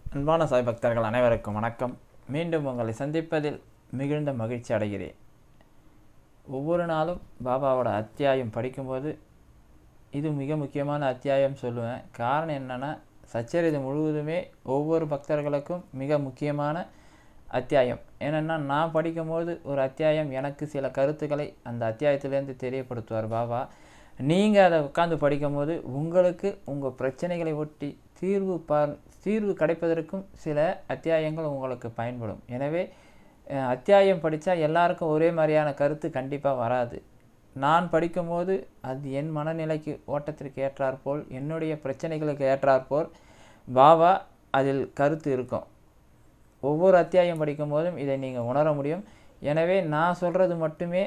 அன்பான சாய் பக்தர்கள் அனைவருக்கும் வணக்கம் மீண்டும் உங்களை சந்திப்பதில் மிகுந்த மகிழ்ச்சி அடைகிறேன் ஒவ்வொரு நாளும் பாபாவோட அத்தியாயம் படிக்கும்போது இது மிக முக்கியமான அத்தியாயம் சொல்லுவேன் காரணம் என்னென்னா சச்சரிதை முழுவதுமே ஒவ்வொரு பக்தர்களுக்கும் மிக முக்கியமான அத்தியாயம் ஏனென்னா நான் படிக்கும்போது ஒரு அத்தியாயம் எனக்கு சில கருத்துக்களை அந்த அத்தியாயத்திலேருந்து தெரியப்படுத்துவார் பாபா நீங்கள் அதை உட்காந்து படிக்கும்போது உங்களுக்கு உங்கள் பிரச்சனைகளை ஒட்டி தீர்வு பார் தீர்வு கிடைப்பதற்கும் சில அத்தியாயங்கள் உங்களுக்கு பயன்படும் எனவே அஹ், அத்தியாயம் படித்தா எல்லாருக்கும் ஒரே மாதிரியான கருத்து கண்டிப்பாக வராது நான் படிக்கும்போது அது என் மனநிலைக்கு ஓட்டத்திற்கு ஏற்றாற்போல் என்னுடைய பிரச்சனைகளுக்கு ஏற்றாற்போல் பாபா அதில் கருத்து இருக்கும் ஒவ்வொரு அத்தியாயம் படிக்கும்போதும் இதை நீங்கள் உணர முடியும் எனவே நான் சொல்கிறது மட்டுமே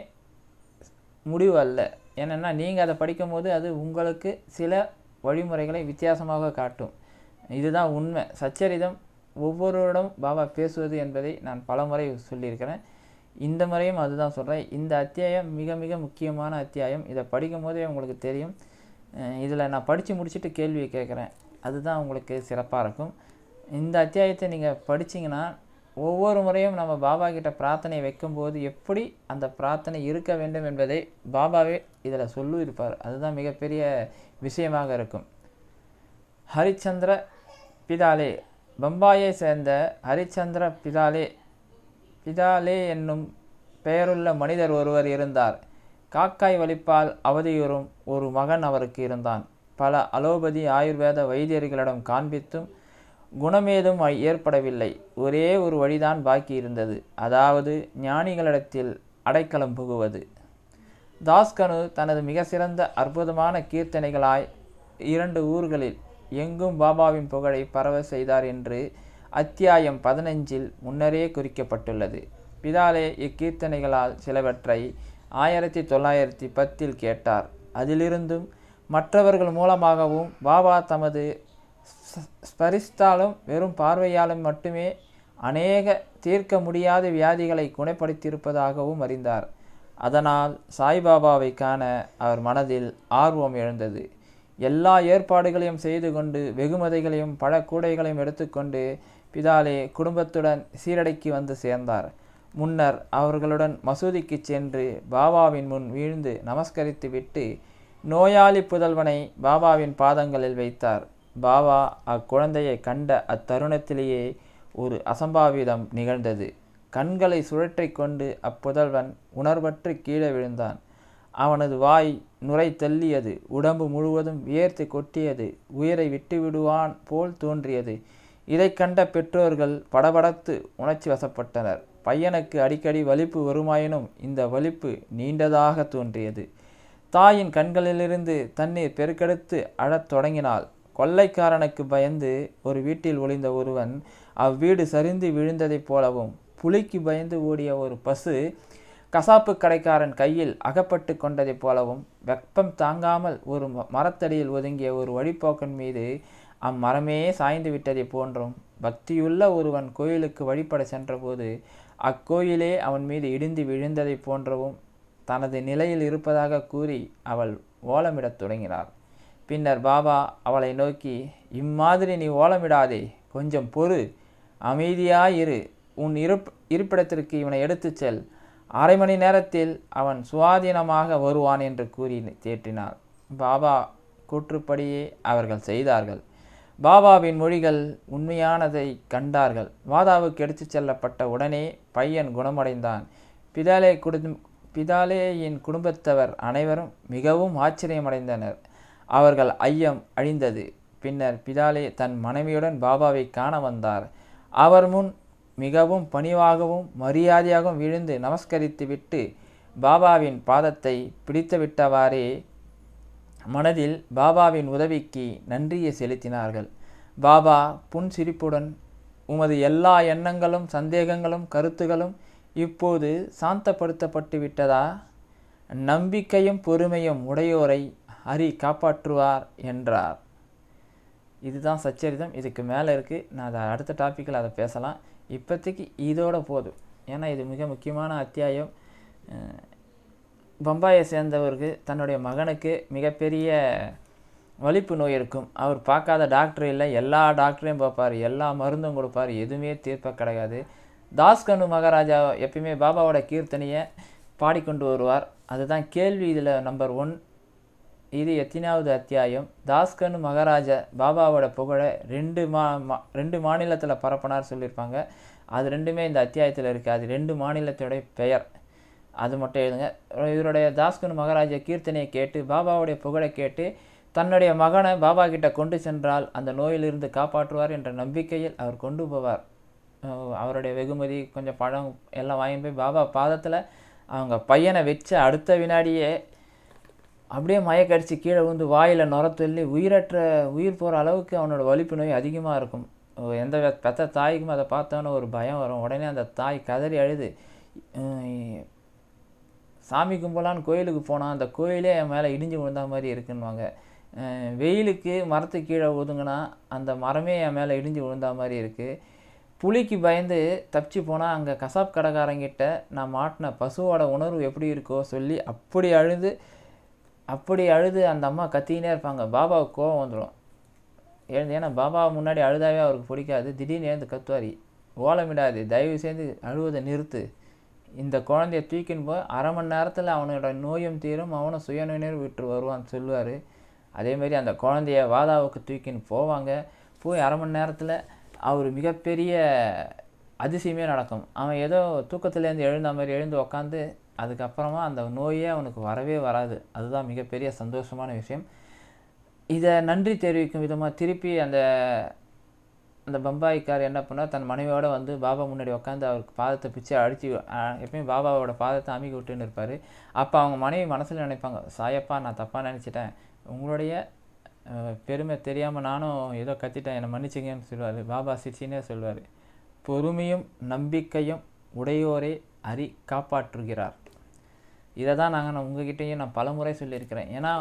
முடிவு அல்ல ஏன்னா நீங்கள் அதை படிக்கும்போது அது உங்களுக்கு சில வழிமுறைகளை வித்தியாசமாக காட்டும் இதுதான் உண்மை சச்சரிதம் ஒவ்வொருவரிடம் பாபா பேசுவது என்பதை நான் பலமுறை சொல்லியிருக்கிறேன் இந்த முறையும் அதுதான் சொல்கிறேன் இந்த அத்தியாயம் மிக மிக முக்கியமான அத்தியாயம் இதை படிக்கும் போதே உங்களுக்கு தெரியும் இதில் நான் படித்து முடிச்சுட்டு கேள்வியை கேட்குறேன் அதுதான் உங்களுக்கு சிறப்பாக இருக்கும் இந்த அத்தியாயத்தை நீங்கள் படிச்சீங்கன்னா ஒவ்வொரு முறையும் நம்ம பாபா கிட்ட பிரார்த்தனை வைக்கும்போது எப்படி அந்த பிரார்த்தனை இருக்க வேண்டும் என்பதை பாபாவே இதில் சொல்லியிருப்பார் அதுதான் மிகப்பெரிய விஷயமாக இருக்கும் ஹரிச்சந்திர பிதாலே பம்பாயை சேர்ந்த ஹரிச்சந்திர பிதாலே பிதாலே என்னும் பெயருள்ள மனிதர் ஒருவர் இருந்தார் காக்காய் வலிப்பால் அவதியுறும் ஒரு மகன் அவருக்கு இருந்தான் பல அலோபதி ஆயுர்வேத வைத்தியர்களிடம் காண்பித்தும் குணமேதும் ஐ- ஏற்படவில்லை ஒரே ஒரு வழிதான் பாக்கி இருந்தது அதாவது ஞானிகளிடத்தில் அடைக்கலம் புகுவது தாஸ்கனு தனது மிக சிறந்த அற்புதமான கீர்த்தனைகளாய் இரண்டு ஊர்களில் எங்கும் பாபாவின் புகழை பரவ செய்தார் என்று அத்தியாயம் பதினஞ்சில் முன்னரே குறிக்கப்பட்டுள்ளது பிதாலே இக்கீர்த்தனைகளால் சிலவற்றை ஆயிரத்தி தொள்ளாயிரத்தி பத்தில் கேட்டார் அதிலிருந்தும் மற்றவர்கள் மூலமாகவும் பாபா தமது ஸ்ப- ஸ்பரிஸ்தாலும் வெறும் பார்வையாலும் மட்டுமே அநேக தீர்க்க முடியாத வியாதிகளை குணப்படுத்தியிருப்பதாகவும் அறிந்தார் அதனால் சாய்பாபாவை காண அவர் மனதில் ஆர்வம் எழுந்தது எல்லா ஏற்பாடுகளையும் செய்து கொண்டு வெகுமதிகளையும் பல கூடைகளையும் எடுத்துக்கொண்டு பிதாலே குடும்பத்துடன் சீரடைக்கு வந்து சேர்ந்தார் முன்னர் அவர்களுடன் மசூதிக்கு சென்று பாபாவின் முன் வீழ்ந்து நமஸ்கரித்து விட்டு நோயாளி புதல்வனை பாபாவின் பாதங்களில் வைத்தார் பாபா அக்குழந்தையை கண்ட அத்தருணத்திலேயே ஒரு அசம்பாவிதம் நிகழ்ந்தது கண்களை சுழற்றிக் கொண்டு அப்புதல்வன் உணர்வற்று கீழே விழுந்தான் அவனது வாய் நுரை தள்ளியது உடம்பு முழுவதும் வியர்த்து கொட்டியது உயிரை விட்டு விடுவான் போல் தோன்றியது இதைக் கண்ட பெற்றோர்கள் படபடத்து உணர்ச்சி வசப்பட்டனர் பையனுக்கு அடிக்கடி வலிப்பு வருமாயினும் இந்த வலிப்பு நீண்டதாக தோன்றியது தாயின் கண்களிலிருந்து தண்ணீர் பெருக்கெடுத்து அழத் தொடங்கினாள் கொள்ளைக்காரனுக்கு பயந்து ஒரு வீட்டில் ஒளிந்த ஒருவன் அவ்வீடு சரிந்து விழுந்ததைப் போலவும் புலிக்கு பயந்து ஓடிய ஒரு பசு கசாப்பு கடைக்காரன் கையில் அகப்பட்டு கொண்டதைப் போலவும் வெப்பம் தாங்காமல் ஒரு ம- மரத்தடியில் ஒதுங்கிய ஒரு வழிப்போக்கன் மீது அம்மரமே சாய்ந்து விட்டதைப் போன்றும் பக்தியுள்ள ஒருவன் கோயிலுக்கு வழிபட சென்றபோது அக்கோயிலே அவன் மீது இடிந்து விழுந்ததைப் போன்றவும் தனது நிலையில் இருப்பதாக கூறி அவள் ஓலமிடத் தொடங்கினாள் பின்னர் பாபா அவளை நோக்கி இம்மாதிரி நீ ஓலமிடாதே கொஞ்சம் பொறு அமைதியாயிரு உன் இருப் இருப்பிடத்திற்கு இவனை எடுத்துச் செல் அரை மணி நேரத்தில் அவன் சுவாதீனமாக வருவான் என்று கூறி தேற்றினார் பாபா கூற்றுப்படியே அவர்கள் செய்தார்கள் பாபாவின் மொழிகள் உண்மையானதை கண்டார்கள் வாதாவுக்கு எடுத்துச் செல்லப்பட்ட உடனே பையன் குணமடைந்தான் பிதாலே குடும் பிதாலேயின் குடும்பத்தவர் அனைவரும் மிகவும் ஆச்சரியமடைந்தனர் அவர்கள் ஐயம் அழிந்தது பின்னர் பிதாலே தன் மனைவியுடன் பாபாவை காண வந்தார் அவர் முன் மிகவும் பணிவாகவும் மரியாதையாகவும் விழுந்து நமஸ்கரித்து விட்டு பாபாவின் பாதத்தை பிடித்துவிட்டவாறே மனதில் பாபாவின் உதவிக்கு நன்றியை செலுத்தினார்கள் பாபா புன்சிரிப்புடன் உமது எல்லா எண்ணங்களும் சந்தேகங்களும் கருத்துகளும் இப்போது சாந்தப்படுத்தப்பட்டு விட்டதா நம்பிக்கையும் பொறுமையும் உடையோரை ஹரி காப்பாற்றுவார் என்றார் இதுதான் சச்சரிதம் இதுக்கு மேலே இருக்குது நான் அதை அடுத்த டாப்பிக்கில் அதை பேசலாம் இப்போதைக்கு இதோட போதும் ஏன்னா இது மிக முக்கியமான அத்தியாயம் அஹ், பம்பாயை சேர்ந்தவருக்கு தன்னுடைய மகனுக்கு மிகப்பெரிய வலிப்பு நோய் இருக்கும் அவர் பார்க்காத டாக்டர் இல்லை எல்லா டாக்டரையும் பார்ப்பார் எல்லா மருந்தும் கொடுப்பார் எதுவுமே தீர்ப்ப கிடையாது தாஸ்கனு மகாராஜா எப்பயுமே பாபாவோட கீர்த்தனையை பாடிக்கொண்டு வருவார் அதுதான் கேள்வி இதில் நம்பர் ஒன் இது எத்தனாவது அத்தியாயம் தாஸ்கனு மகாராஜா பாபாவோட புகழை ரெண்டு மா மா- ரெண்டு மாநிலத்தில் பரப்பினார் சொல்லியிருப்பாங்க அது ரெண்டுமே இந்த அத்தியாயத்தில் இருக்குது அது ரெண்டு மாநிலத்தோடைய பெயர் அது மட்டும் எழுதுங்க இவருடைய தாஸ்கனு மகாராஜா கீர்த்தனையை கேட்டு பாபாவுடைய புகழை கேட்டு தன்னுடைய மகனை பாபா கிட்ட கொண்டு சென்றால் அந்த நோயிலிருந்து காப்பாற்றுவார் என்ற நம்பிக்கையில் அவர் கொண்டு போவார் அஹ் அவருடைய வெகுமதி கொஞ்சம் பழம் எல்லாம் வாங்கி போய் பாபா பாதத்தில் அவங்க பையனை வச்சு அடுத்த வினாடியே அப்படியே மயக்கடிச்சு கீழே விழுந்து வாயில் நுர தள்ளி உயிரற்ற உயிர் போகிற அளவுக்கு அவனோட வலிப்பு நோய் அதிகமாக இருக்கும் அஹ் எந்த வெ- பெத்த தாய்க்கும் அதை பார்த்தோன்னே ஒரு பயம் வரும் உடனே அந்த தாய் கதறி அழுது அஹ் சாமி கும்பலான்னு கோயிலுக்கு போனால் அந்த கோயிலே என் மேலே இடிஞ்சு விழுந்த மாதிரி இருக்குன்னுவாங்க அஹ் வெயிலுக்கு மரத்துக்கு கீழே ஒதுங்கினா அந்த மரமே என் மேலே இடிஞ்சு விழுந்த மாதிரி இருக்குது புலிக்கு பயந்து தப்பிச்சு போனால் அங்கே கசாப் கடைக்காரங்கிட்ட நான் மாட்டின பசுவோட உணர்வு எப்படி இருக்கோ சொல்லி அப்படி அழுது அப்படி அழுது அந்த அம்மா கத்திக்கினே இருப்பாங்க பாபாவுக்கு கோவம் வந்துடும் எழுந்து ஏன்னா பாபா முன்னாடி அழுதாவே அவருக்கு பிடிக்காது திடீர்னு எழுந்து கத்துவாரி ஓலமிடாது தயவு செய்து அழுவதை நிறுத்து இந்த குழந்தைய தூக்கின்னு போய் அரை மணி நேரத்தில் அவனோட நோயும் தீரும் அவனும் சுயநினைவு விட்டு வருவான்னு சொல்லுவார் அதேமாரி அந்த குழந்தைய வாதாவுக்கு தூக்கின்னு போவாங்க போய் அரை மணி நேரத்தில் அவர் மிகப்பெரிய அதிசயமே நடக்கும் அவன் ஏதோ தூக்கத்துலேருந்து எழுந்த மாதிரி எழுந்து உக்காந்து அதுக்கப்புறமா அந்த நோயே அவனுக்கு வரவே வராது அதுதான் மிகப்பெரிய சந்தோஷமான விஷயம் இதை நன்றி தெரிவிக்கும் விதமாக திருப்பி அந்த அந்த பம்பாய்க்கார் என்ன பண்ணார் தன் மனைவியோட வந்து பாபா முன்னாடி உட்காந்து அவருக்கு பாதத்தை பிச்சு அடித்து எப்பயும் பாபாவோட பாதத்தை அமுக்கி விட்டுன்னு இருப்பார் அப்போ அவங்க மனைவி மனசில் நினைப்பாங்க சாயப்பா நான் தப்பாக நினச்சிட்டேன் உங்களுடைய அஹ், பெருமை தெரியாமல் நானும் ஏதோ கத்திட்டேன் என்னை மன்னிச்சிங்கன்னு சொல்லுவார் பாபா சிரிச்சினே சொல்லுவார் பொறுமையும் நம்பிக்கையும் உடையோரே அறி காப்பாற்றுகிறார் இதை தான் நாங்கள் நான் உங்ககிட்டயும் நான் பலமுறை சொல்லியிருக்கிறேன் ஏன்னா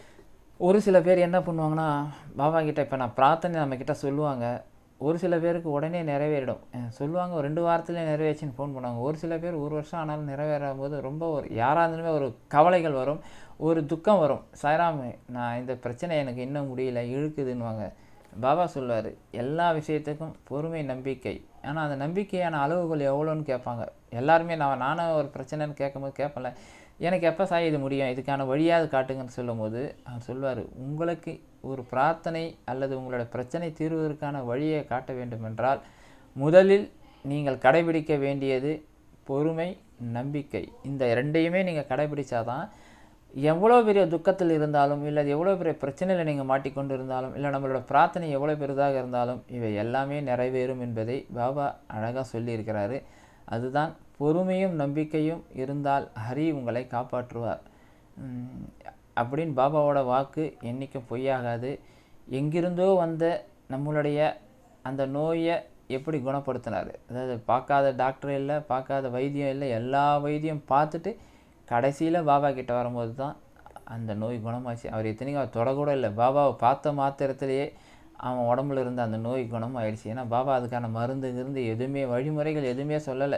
ஒரு சில பேர் என்ன பண்ணுவாங்கன்னா பாபா கிட்ட இப்போ நான் பிரார்த்தனை நம்மக்கிட்ட சொல்லுவாங்க ஒரு சில பேருக்கு உடனே நிறைவேறிடும் அஹ் சொல்லுவாங்க ஒரு ரெண்டு வாரத்தில் நிறைவேச்சுன்னு ஃபோன் பண்ணுவாங்க ஒரு சில பேர் ஒரு வருஷம் ஆனாலும் நிறைவேறாத போது ரொம்ப ஒரு யாராக இருந்தாலுமே ஒரு கவலைகள் வரும் ஒரு துக்கம் வரும் சாய்ராம் நான் இந்த பிரச்சனை எனக்கு இன்னும் முடியல இழுக்குதுன்னுவாங்க பாபா சொல்லுவார் எல்லா விஷயத்துக்கும் பொறுமை நம்பிக்கை ஆனால் அந்த நம்பிக்கையான அளவுகள் எவ்வளோன்னு கேட்பாங்க எல்லாருமே நான் நானும் ஒரு பிரச்சனைன்னு கேட்கும்போது கேட்பல எனக்கு எப்போ சாய் இது முடியும் இதுக்கான வழியாவது காட்டுங்கன்னு சொல்லும்போது அவர் சொல்வார் உங்களுக்கு ஒரு பிரார்த்தனை அல்லது உங்களோட பிரச்சனை தீர்வதற்கான வழியை காட்ட வேண்டுமென்றால் முதலில் நீங்கள் கடைபிடிக்க வேண்டியது பொறுமை நம்பிக்கை இந்த ரெண்டையுமே நீங்கள் கடைபிடிச்சாதான் எவ்வளோ பெரிய துக்கத்தில் இருந்தாலும் இல்லை எவ்வளோ பெரிய பிரச்சனையில் நீங்கள் மாட்டிக்கொண்டு இருந்தாலும் இல்லை நம்மளோட பிரார்த்தனை எவ்வளோ பெரிதாக இருந்தாலும் இவை எல்லாமே நிறைவேறும் என்பதை பாபா அழகாக சொல்லியிருக்கிறாரு அதுதான் பொறுமையும் நம்பிக்கையும் இருந்தால் ஹரி உங்களை காப்பாற்றுவார் உம், அப்படின்னு பாபாவோட வாக்கு என்றைக்கும் பொய்யாகாது எங்கிருந்தோ வந்த நம்மளுடைய அந்த நோயை எப்படி குணப்படுத்தினார் அதாவது பார்க்காத டாக்டர் இல்லை பார்க்காத வைத்தியம் இல்லை எல்லா வைத்தியம் பார்த்துட்டு கடைசியில் பாபா கிட்ட வரும்போது தான் அந்த நோய் குணமாச்சு அவர் இத்தனைக்கும் அவர் தொடக்கூட இல்லை பாபாவை பார்த்த மாத்திரத்திலேயே அவன் உடம்புல இருந்த அந்த நோய் குணமாயிடுச்சு ஏன்னா பாபா அதுக்கான மருந்து இருந்து எதுவுமே வழிமுறைகள் எதுவுமே சொல்லலை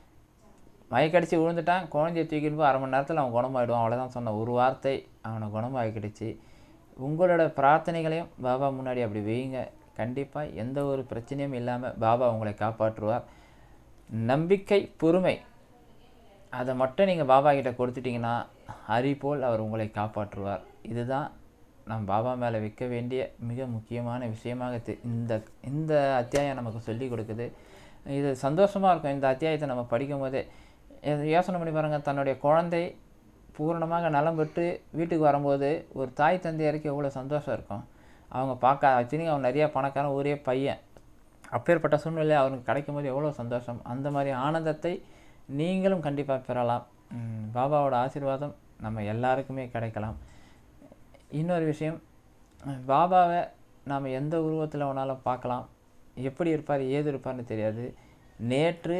மயக்கடிச்சு விழுந்துட்டான் குழந்தைய தூக்கிட்டு போய் அரை மணி நேரத்தில் அவன் குணமாயிடுவான் அவ்வளோதான் சொன்ன ஒரு வார்த்தை அவனை குணமாக்கிடுச்சு உங்களோட பிரார்த்தனைகளையும் பாபா முன்னாடி அப்படி வையுங்க கண்டிப்பாக எந்த ஒரு பிரச்சனையும் இல்லாமல் பாபா உங்களை காப்பாற்றுவார் நம்பிக்கை பொறுமை அதை மட்டும் நீங்கள் பாபா கிட்ட கொடுத்துட்டீங்கன்னா ஹரி போல் அவர் உங்களை காப்பாற்றுவார் இதுதான் நம் பாபா மேலே வைக்க வேண்டிய மிக முக்கியமான விஷயமாக தெ- இந்த இந்த அத்தியாயம் நமக்கு சொல்லி கொடுக்குது இது சந்தோஷமாக இருக்கும் இந்த அத்தியாயத்தை நம்ம படிக்கும் போதே எது- யோசனை பண்ணி பாருங்கள் தன்னுடைய குழந்தை பூரணமாக நலம் பெற்று வீட்டுக்கு வரும்போது ஒரு தாய் தந்தையருக்கு எவ்வளோ சந்தோஷம் இருக்கும் அவங்க பார்க்க ஆக்சுவலி அவன் நிறைய பணக்காரன் ஒரே பையன் அப்பேற்பட்ட சூழ்நிலை அவனுக்கு கிடைக்கும் போது எவ்வளோ சந்தோஷம் அந்த மாதிரி ஆனந்தத்தை நீங்களும் கண்டிப்பாக பெறலாம் உம், பாபாவோட ஆசீர்வாதம் நம்ம எல்லாருக்குமே கிடைக்கலாம் இன்னொரு விஷயம் அஹ், பாபாவை நாம் எந்த உருவத்தில் வேணாலும் பார்க்கலாம் எப்படி இருப்பார் ஏது இருப்பார்னு தெரியாது நேற்று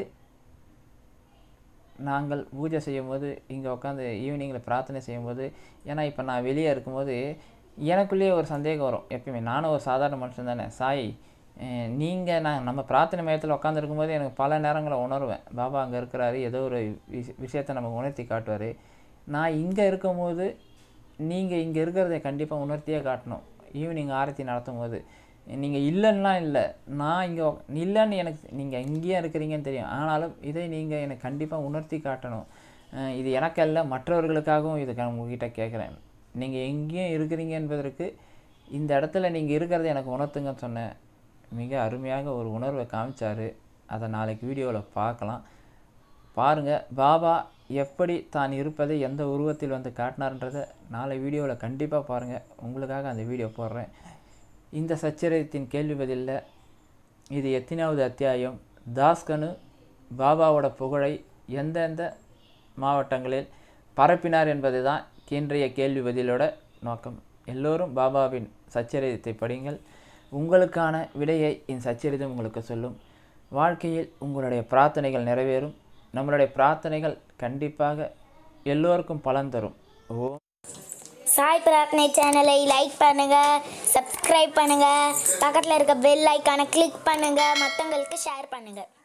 நாங்கள் பூஜை செய்யும்போது இங்கே உட்காந்து ஈவினிங்கில் பிரார்த்தனை செய்யும்போது ஏன்னா இப்போ நான் வெளியே இருக்கும்போது எனக்குள்ளேயே ஒரு சந்தேகம் வரும் எப்பயுமே நானும் ஒரு சாதாரண மனுஷன் தானே சாய் நீங்கள் நான் நம்ம பிரார்த்தனை மையத்தில் உட்காந்துருக்கும் போது எனக்கு பல நேரங்களில் உணர்வேன் பாபா அங்கே இருக்கிறாரு ஏதோ ஒரு விஷ விஷயத்தை நமக்கு உணர்த்தி காட்டுவார் நான் இங்கே இருக்கும்போது நீங்கள் இங்கே இருக்கிறத கண்டிப்பாக உணர்த்தியே காட்டணும் ஈவினிங் ஆரத்தி நடத்தும் போது நீங்கள் இல்லைன்னா இல்லை நான் இங்கே இல்லைன்னு எனக்கு நீங்கள் இங்கேயே இருக்கிறீங்கன்னு தெரியும் ஆனாலும் இதை நீங்கள் எனக்கு கண்டிப்பாக உணர்த்தி காட்டணும் அஹ் இது எனக்கல்ல மற்றவர்களுக்காகவும் இதை நான் உங்ககிட்ட கேட்குறேன் நீங்கள் எங்கேயும் இருக்கிறீங்க என்பதற்கு இந்த இடத்துல நீங்கள் இருக்கிறத எனக்கு உணர்த்துங்கன்னு சொன்னேன் மிக அருமையாக ஒரு உணர்வை காமிச்சார் அதை நாளைக்கு வீடியோவில் பார்க்கலாம் பாருங்கள் பாபா எப்படி தான் இருப்பதை எந்த உருவத்தில் வந்து காட்டினார்ன்றதை நாளை வீடியோவில் கண்டிப்பாக பாருங்கள் உங்களுக்காக அந்த வீடியோ போடுறேன் இந்த சச்சரியத்தின் கேள்வி பதிலில் இது எத்தனாவது அத்தியாயம் தாஸ்கனு பாபாவோட புகழை எந்தெந்த மாவட்டங்களில் பரப்பினார் என்பது தான் இன்றைய கேள்வி பதிலோட நோக்கம் எல்லோரும் பாபாவின் சச்சரிதத்தை படிங்கள் உங்களுக்கான விடையை இந்த சச்சரிதம் உங்களுக்கு சொல்லும் வாழ்க்கையில் உங்களுடைய பிரார்த்தனைகள் நிறைவேறும் நம்மளுடைய பிரார்த்தனைகள் கண்டிப்பாக எல்லோருக்கும் பலன் தரும் ஓ சாய் பிரார்த்தனை சேனலை லைக் பண்ணுங்க சப்ஸ்கிரைப் பண்ணுங்க பக்கத்தில் இருக்க பெல் ஐக்கானை கிளிக் பண்ணுங்க மற்றவங்களுக்கு ஷேர் பண்ணுங்க